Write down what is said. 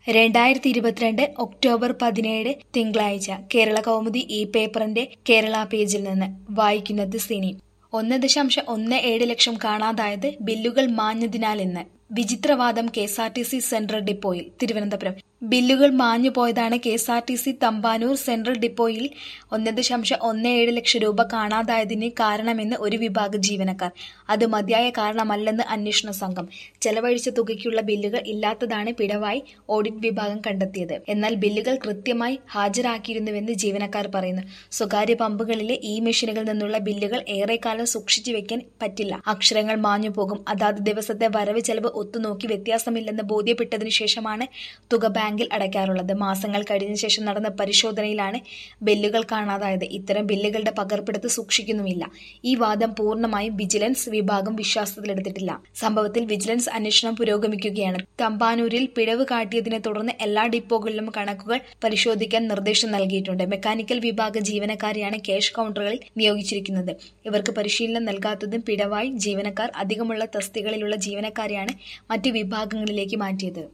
രണ്ടായിരത്തി ഇരുപത്തിരണ്ട് ഒക്ടോബർ പതിനേഴ് തിങ്കളാഴ്ച കേരള കൗമുദി ഈ പേപ്പറിന്റെ കേരള പേജിൽ നിന്ന് വായിക്കുന്നത് സിനി ഒന്ന് ദശാംശം ഒന്ന് ഏഴ് ലക്ഷം കാണാതായത് ബില്ലുകൾ മാഞ്ഞതിനാൽ ഇന്ന് വിചിത്രവാദം K S R T C central ഡിപ്പോയിൽ തിരുവനന്തപുരം ബില്ലുകൾ മാഞ്ഞു പോയതാണ് K S R T C Thampanoor central ഡിപ്പോയിൽ ഒന്ന് ദശാംശം ഒന്ന് ഏഴ് ലക്ഷം രൂപ കാണാതായതിന് കാരണമെന്ന് ഒരു വിഭാഗം ജീവനക്കാർ അത് മതിയായ കാരണമല്ലെന്ന് അന്വേഷണ സംഘം ചെലവഴിച്ച തുകയ്ക്കുള്ള ബില്ലുകൾ ഇല്ലാത്തതാണ് പിഴവായി ഓഡിറ്റ് വിഭാഗം കണ്ടെത്തിയത് എന്നാൽ ബില്ലുകൾ കൃത്യമായി ഹാജരാക്കിയിരുന്നുവെന്ന് ജീവനക്കാർ പറയുന്നു സ്വകാര്യ പമ്പുകളിലെ ഈ മെഷീനുകളിൽ നിന്നുള്ള ബില്ലുകൾ ഏറെക്കാലം സൂക്ഷിച്ചു വെക്കാൻ പറ്റില്ല അക്ഷരങ്ങൾ മാഞ്ഞു പോകും അതാത് ദിവസത്തെ വരവ് ചെലവ് ഒത്തുനോക്കി വ്യത്യാസമില്ലെന്ന് ബോധ്യപ്പെട്ടതിനു ശേഷമാണ് തുക ബാങ്കിൽ അടയ്ക്കാറുള്ളത് മാസങ്ങൾ കഴിഞ്ഞ ശേഷം നടന്ന പരിശോധനയിലാണ് ബില്ലുകൾ കാണാതായത് ഇത്തരം ബില്ലുകളുടെ പകർപ്പെടുത്ത് സൂക്ഷിക്കുന്നുമില്ല ഈ വാദം പൂർണ്ണമായും വിജിലൻസ് വിഭാഗം വിശ്വാസത്തിലെടുത്തിട്ടില്ല സംഭവത്തിൽ വിജിലൻസ് അന്വേഷണം പുരോഗമിക്കുകയാണ് തമ്പാനൂരിൽ പിഴവ് കാട്ടിയതിനെ തുടർന്ന് എല്ലാ ഡിപ്പോകളിലും കണക്കുകൾ പരിശോധിക്കാൻ നിർദ്ദേശം നൽകിയിട്ടുണ്ട് മെക്കാനിക്കൽ വിഭാഗ ജീവനക്കാരെയാണ് ക്യാഷ് കൗണ്ടറുകളിൽ നിയോഗിച്ചിരിക്കുന്നത് ഇവർക്ക് പരിശീലനം നൽകാത്തതും പിഴവായി ജീവനക്കാർ അധികമുള്ള തസ്തികളിലുള്ള ജീവനക്കാരെയാണ് മറ്റ് വിഭാഗങ്ങളിലേക്ക് മാറ്റിയത്